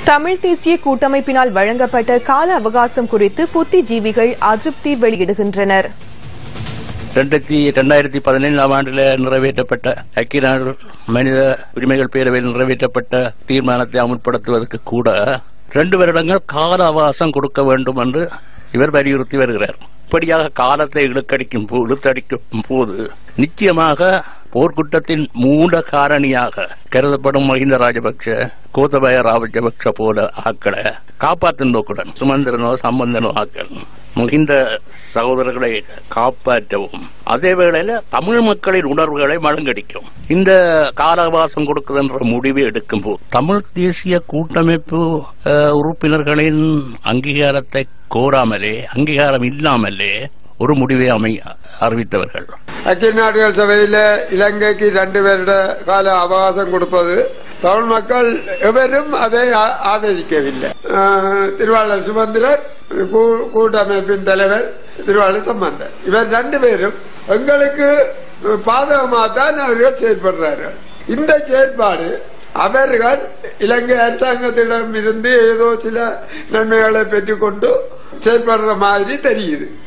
தமிழ் தேசிய கூட்டமைப்பினால் வழங்கப்பட்ட கால அவகாசம் குறித்து புத்திஜீவிகள் அதிருப்தி வெளியிடுகின்றனர் ரெண்டாயிரத்தி ரெண்டாயிரத்தி பதினைந்தாம் ஆண்டில் நிறைவேற்றப்பட்ட ஐக்கிய நாடு மனித உரிமைகள் பேரவையில் நிறைவேற்றப்பட்ட தீர்மானத்தை அமுல்படுத்துவதற்கு கூட ரெண்டு வருடங்கள் கால அவகாசம் கொடுக்க வேண்டும் என்று இவர் வலியுறுத்தி வருகிறார் இப்படியாக காலத்தை இழுக்கடிக்கும் போ- இழுத்தடிக்கும் போது நிச்சயமாக போர்க்குற்றத்தின் மூல காரணியாக கருதப்படும் மஹிந்த ராஜபக்ஷ கோத்தபய ராஜபக்ஷ போல ஆக்களை காப்பாற்றும் நோக்குடன் சுமந்திரனோ சம்பந்தனோ ஆக்கள் மகிந்த சகோதரர்களை காப்பாற்றவும் அதே வேளையில தமிழ் மக்களின் உணர்வுகளை மழுங்கடிக்கும் இந்த கால அவகாசம் கொடுக்குதுன்ற முடிவை எடுக்கும் போது தமிழ் தேசிய கூட்டமைப்பு அஹ், உறுப்பினர்களின் அங்கீகாரத்தை கோராமலே அங்கீகாரம் இல்லாமலே ஒரு முடிவை அமை அறிவித்தவர்கள் ஐக்கிய நாடுகள் சபையில இலங்கைக்கு ரெண்டு வருட கால அவகாசம் கொடுப்பது தமிழ் மக்கள் எவரும் அதை ஆ- ஆதரிக்கவில்லை ஆஹ், திருவாளர் சுமந்திரர் கூ- கூட்டமைப்பின் தலைவர் திருவாளர் சம்பந்தர் இவர் ரெண்டு பேரும் எங்களுக்கு பாதகமாக தான் அவர்கள் செயல்படுறார்கள் இந்த செயல்பாடு அவர்கள் இலங்கை அரசாங்கத்திடம் இருந்து ஏதோ சில நன்மைகளை பெற்றுக்கொண்டு செயல்படுற மாதிரி தெரியுது